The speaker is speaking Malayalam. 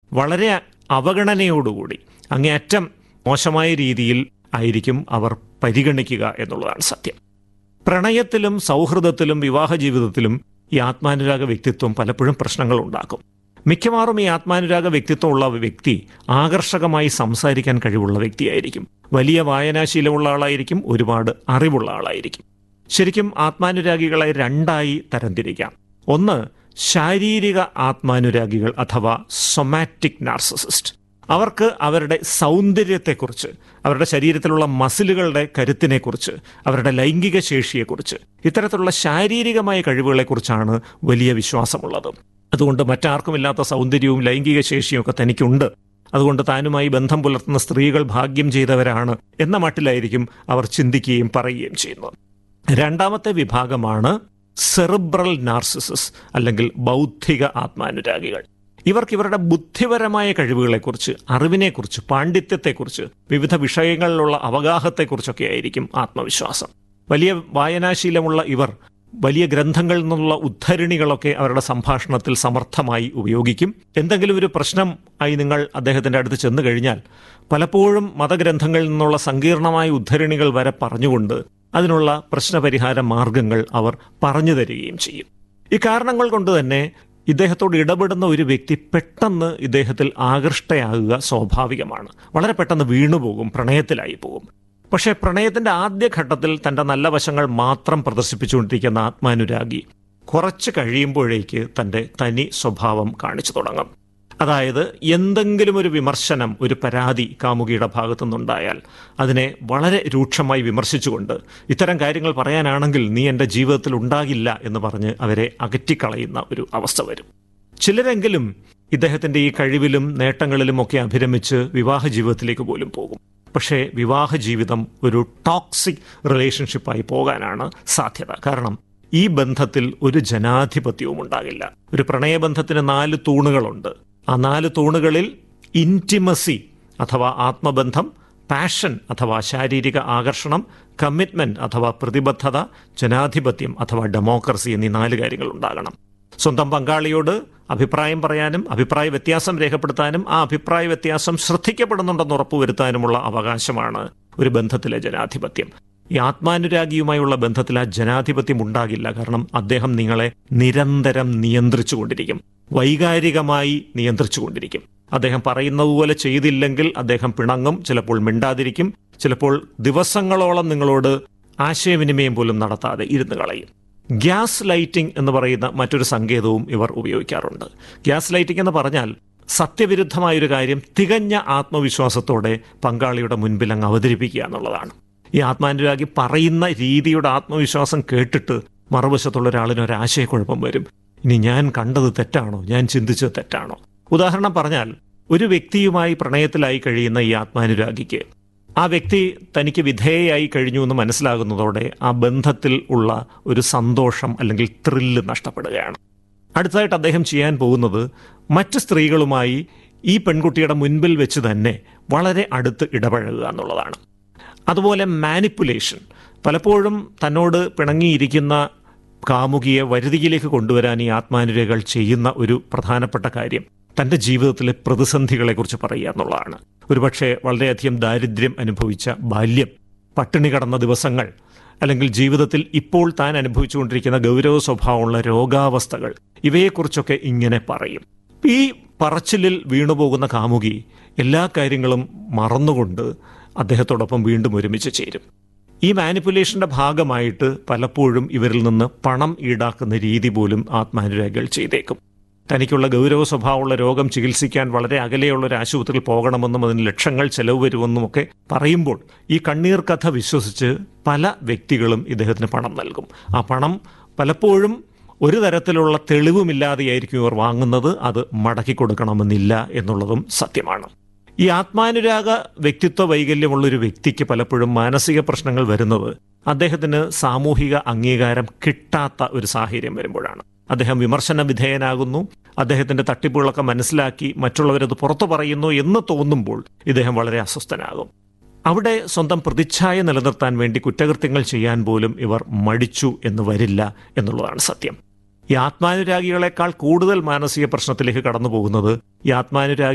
വളരെ അവഗണനയോടുകൂടി അങ്ങേയറ്റം മോശമായ രീതിയിൽ ആയിരിക്കും അവർ പരിഗണിക്കുക എന്നുള്ളതാണ് സത്യം പ്രണയത്തിലും സൗഹൃദത്തിലും വിവാഹ ജീവിതത്തിലും ഈ ആത്മാനുരാഗ വ്യക്തിത്വം പലപ്പോഴും പ്രശ്നങ്ങൾ ഉണ്ടാക്കും മിക്കവാറും ഈ ആത്മാനുരാഗ വ്യക്തിത്വമുള്ള വ്യക്തി ആകർഷകമായി സംസാരിക്കാൻ കഴിവുള്ള വ്യക്തിയായിരിക്കും വലിയ വായനാശീലമുള്ള ആളായിരിക്കും ഒരുപാട് അറിവുള്ള ആളായിരിക്കും ശരിക്കും ആത്മാനുരാഗികളെ രണ്ടായി തരംതിരിക്കാം ഒന്ന് ശാരീരിക ആത്മാനുരാഗികൾ അഥവാ സൊമാറ്റിക് നാർസിസിസ്റ്റ് അവർക്ക് അവരുടെ സൗന്ദര്യത്തെക്കുറിച്ച് അവരുടെ ശരീരത്തിലുള്ള മസിലുകളുടെ കരുത്തിനെക്കുറിച്ച് അവരുടെ ലൈംഗിക ശേഷിയെക്കുറിച്ച് ഇത്തരത്തിലുള്ള ശാരീരികമായ കഴിവുകളെക്കുറിച്ചാണ് വലിയ വിശ്വാസമുള്ളത് അതുകൊണ്ട് മറ്റാർക്കുമില്ലാത്ത സൗന്ദര്യവും ലൈംഗിക ശേഷിയും ഒക്കെ തനിക്കുണ്ട് അതുകൊണ്ട് താനുമായി ബന്ധം പുലർത്തുന്ന സ്ത്രീകൾ ഭാഗ്യം ചെയ്തവരാണ് എന്ന മട്ടിലായിരിക്കും അവർ ചിന്തിക്കുകയും പറയുകയും ചെയ്യുന്നത് രണ്ടാമത്തെ വിഭാഗമാണ് സെറിബ്രൽ നാർസിസസ് അല്ലെങ്കിൽ ബൗദ്ധിക ആത്മാനുരാഗികൾ ഇവർക്ക് ഇവരുടെ ബുദ്ധിപരമായ കഴിവുകളെക്കുറിച്ച് അറിവിനെക്കുറിച്ച് പാണ്ഡിത്യത്തെക്കുറിച്ച് വിവിധ വിഷയങ്ങളിലുള്ള അവഗാഹത്തെക്കുറിച്ചൊക്കെ ആയിരിക്കും ആത്മവിശ്വാസം വലിയ വായനാശീലമുള്ള ഇവർ വലിയ ഗ്രന്ഥങ്ങളിൽ നിന്നുള്ള ഉദ്ധരണികളൊക്കെ അവരുടെ സംഭാഷണത്തിൽ സമർത്ഥമായി ഉപയോഗിക്കും എന്തെങ്കിലും ഒരു പ്രശ്നം ആയി നിങ്ങൾ അദ്ദേഹത്തിന്റെ അടുത്ത് ചെന്നു കഴിഞ്ഞാൽ പലപ്പോഴും മതഗ്രന്ഥങ്ങളിൽ നിന്നുള്ള സങ്കീർണമായ ഉദ്ധരണികൾ വരെ പറഞ്ഞുകൊണ്ട് അതിനുള്ള പ്രശ്നപരിഹാര മാർഗങ്ങൾ അവർ പറഞ്ഞു തരികയും ചെയ്യും ഈ കാരണങ്ങൾ കൊണ്ട് തന്നെ ഇദ്ദേഹത്തോട് ഇടപെടുന്ന ഒരു വ്യക്തി പെട്ടെന്ന് ഇദ്ദേഹത്തിൽ ആകൃഷ്ടയാകുക സ്വാഭാവികമാണ് വളരെ പെട്ടെന്ന് വീണുപോകും പ്രണയത്തിലായി പോകും പക്ഷേ പ്രണയത്തിന്റെ ആദ്യഘട്ടത്തിൽ തന്റെ നല്ല വശങ്ങൾ മാത്രം പ്രദർശിപ്പിച്ചുകൊണ്ടിരിക്കുന്ന ആത്മാനുരാഗി കുറച്ച് കഴിയുമ്പോഴേക്ക് തന്റെ തനി സ്വഭാവം കാണിച്ചു തുടങ്ങും അതായത് എന്തെങ്കിലും ഒരു വിമർശനം ഒരു പരാതി കാമുകിയുടെ ഭാഗത്തു നിന്നുണ്ടായാൽ അതിനെ വളരെ രൂക്ഷമായി വിമർശിച്ചുകൊണ്ട് ഇത്തരം കാര്യങ്ങൾ പറയാനാണെങ്കിൽ നീ എൻ്റെ ജീവിതത്തിൽ ഉണ്ടാകില്ല എന്ന് പറഞ്ഞ് അവരെ അകറ്റിക്കളയുന്ന ഒരു അവസ്ഥ വരും ചിലരെങ്കിലും ഇദ്ദേഹത്തിന്റെ ഈ കഴിവിലും നേട്ടങ്ങളിലും ഒക്കെ അഭിരമിച്ച് വിവാഹ ജീവിതത്തിലേക്ക് പോലും പോകും പക്ഷേ വിവാഹ ജീവിതം ഒരു ടോക്സിക് റിലേഷൻഷിപ്പായി പോകാനാണ് സാധ്യത കാരണം ഈ ബന്ധത്തിൽ ഒരു ജനാധിപത്യവും ഉണ്ടാകില്ല ഒരു പ്രണയബന്ധത്തിന് നാല് തൂണുകളുണ്ട് ആ നാല് തൂണുകളിൽ ഇൻറ്റിമസി അഥവാ ആത്മബന്ധം പാഷൻ അഥവാ ശാരീരിക ആകർഷണം കമ്മിറ്റ്മെന്റ് അഥവാ പ്രതിബദ്ധത ജനാധിപത്യം അഥവാ ഡെമോക്രസി എന്നീ നാല് കാര്യങ്ങൾ ഉണ്ടാകണം സ്വന്തം പങ്കാളിയോട് അഭിപ്രായം പറയാനും അഭിപ്രായ വ്യത്യാസം രേഖപ്പെടുത്താനും ആ അഭിപ്രായ വ്യത്യാസം ശ്രദ്ധിക്കപ്പെടുന്നുണ്ടെന്ന് ഉറപ്പുവരുത്താനുമുള്ള അവകാശമാണ് ഒരു ബന്ധത്തിലെ ജനാധിപത്യം ഈ ആത്മാനുരാഗിയുമായുള്ള ബന്ധത്തിൽ ആ ജനാധിപത്യം ഉണ്ടാകില്ല കാരണം അദ്ദേഹം നിങ്ങളെ നിരന്തരം നിയന്ത്രിച്ചുകൊണ്ടിരിക്കും വൈകാരികമായി നിയന്ത്രിച്ചുകൊണ്ടിരിക്കും അദ്ദേഹം പറയുന്നതുപോലെ ചെയ്തില്ലെങ്കിൽ അദ്ദേഹം പിണങ്ങും ചിലപ്പോൾ മിണ്ടാതിരിക്കും ചിലപ്പോൾ ദിവസങ്ങളോളം നിങ്ങളോട് ആശയവിനിമയം പോലും നടത്താതെ ഇരുന്ന് കളയും ഗ്യാസ് ലൈറ്റിംഗ് എന്ന് പറയുന്ന മറ്റൊരു സങ്കേതവും ഇവർ ഉപയോഗിക്കാറുണ്ട് ഗ്യാസ് ലൈറ്റിംഗ് എന്ന് പറഞ്ഞാൽ സത്യവിരുദ്ധമായൊരു കാര്യം തികഞ്ഞ ആത്മവിശ്വാസത്തോടെ പങ്കാളിയുടെ മുൻപിൽ അങ്ങ് അവതരിപ്പിക്കുക എന്നുള്ളതാണ് ഈ ആത്മാനുരാഗി പറയുന്ന രീതിയുടെ ആത്മവിശ്വാസം കേട്ടിട്ട് മറുവശത്തുള്ള ഒരാളിന് ഒരു ആശയക്കുഴപ്പം വരും ഇനി ഞാൻ കണ്ടത് തെറ്റാണോ ഞാൻ ചിന്തിച്ചത് തെറ്റാണോ ഉദാഹരണം പറഞ്ഞാൽ ഒരു വ്യക്തിയുമായി പ്രണയത്തിലായി കഴിയുന്ന ഈ ആത്മാനുരാഗിക്ക് ആ വ്യക്തി തനിക്ക് വിധേയയായി കഴിഞ്ഞു എന്ന് മനസ്സിലാകുന്നതോടെ ആ ബന്ധത്തിൽ ഉള്ള ഒരു സന്തോഷം അല്ലെങ്കിൽ ത്രില്ല് നഷ്ടപ്പെടുകയാണ് അടുത്തതായിട്ട് അദ്ദേഹം ചെയ്യാൻ പോകുന്നത് മറ്റ് സ്ത്രീകളുമായി ഈ പെൺകുട്ടിയുടെ മുൻപിൽ വെച്ച് തന്നെ വളരെ അടുത്ത് ഇടപഴകുക എന്നുള്ളതാണ് അതുപോലെ മാനിപ്പുലേഷൻ പലപ്പോഴും തന്നോട് പിണങ്ങിയിരിക്കുന്ന കാമുകിയെ വരുതിയിലേക്ക് കൊണ്ടുവരാൻ ഈ ആത്മാനുരകൾ ചെയ്യുന്ന ഒരു പ്രധാനപ്പെട്ട കാര്യം തന്റെ ജീവിതത്തിലെ പ്രതിസന്ധികളെക്കുറിച്ച് പറയുക എന്നുള്ളതാണ് ഒരുപക്ഷെ വളരെയധികം ദാരിദ്ര്യം അനുഭവിച്ച ബാല്യം പട്ടിണി കടന്ന ദിവസങ്ങൾ അല്ലെങ്കിൽ ജീവിതത്തിൽ ഇപ്പോൾ താൻ അനുഭവിച്ചുകൊണ്ടിരിക്കുന്ന ഗൗരവ സ്വഭാവമുള്ള രോഗാവസ്ഥകൾ ഇവയെക്കുറിച്ചൊക്കെ ഇങ്ങനെ പറയും ഈ പറച്ചിലിൽ വീണുപോകുന്ന കാമുകി എല്ലാ കാര്യങ്ങളും മറന്നുകൊണ്ട് അദ്ദേഹത്തോടൊപ്പം വീണ്ടും ഒരുമിച്ച് ചേരും ഈ മാനിപ്പുലേഷന്റെ ഭാഗമായിട്ട് പലപ്പോഴും ഇവരിൽ നിന്ന് പണം ഈടാക്കുന്ന രീതി പോലും ആത്മാനുരാഗികൾ ചെയ്തേക്കും തനിക്കുള്ള ഗൗരവ സ്വഭാവമുള്ള രോഗം ചികിത്സിക്കാൻ വളരെ അകലെയുള്ള ഒരു ആശുപത്രിയിൽ പോകണമെന്നും അതിന് ലക്ഷങ്ങൾ ചെലവ് വരുമെന്നും ഒക്കെ പറയുമ്പോൾ ഈ കണ്ണീർ കഥ വിശ്വസിച്ച് പല വ്യക്തികളും ഇദ്ദേഹത്തിന് പണം നൽകും ആ പണം പലപ്പോഴും ഒരു തരത്തിലുള്ള തെളിവുമില്ലാതെയായിരിക്കും ഇവർ വാങ്ങുന്നത് അത് മടക്കി കൊടുക്കണമെന്നില്ല എന്നുള്ളതും സത്യമാണ് ഈ ആത്മാനുരാഗ വ്യക്തിത്വ വൈകല്യമുള്ള ഒരു വ്യക്തിക്ക് പലപ്പോഴും മാനസിക പ്രശ്നങ്ങൾ വരുന്നത് അദ്ദേഹത്തിന് സാമൂഹിക അംഗീകാരം കിട്ടാത്ത ഒരു സാഹചര്യം വരുമ്പോഴാണ് അദ്ദേഹം വിമർശന വിധേയനാകുന്നു അദ്ദേഹത്തിന്റെ തട്ടിപ്പുകളൊക്കെ മനസ്സിലാക്കി മറ്റുള്ളവരത് പുറത്തു പറയുന്നു എന്ന് തോന്നുമ്പോൾ ഇദ്ദേഹം വളരെ അസ്വസ്ഥനാകും അവിടെ സ്വന്തം പ്രതിച്ഛായ നിലനിർത്താൻ വേണ്ടി കുറ്റകൃത്യങ്ങൾ ചെയ്യാൻ പോലും ഇവർ മടിച്ചു എന്ന് വരില്ല എന്നുള്ളതാണ് സത്യം ഈ ആത്മാനുരാഗികളെക്കാൾ കൂടുതൽ മാനസിക പ്രശ്നത്തിലേക്ക് കടന്നു പോകുന്നത് ഈ ആത്മാനുരാഗി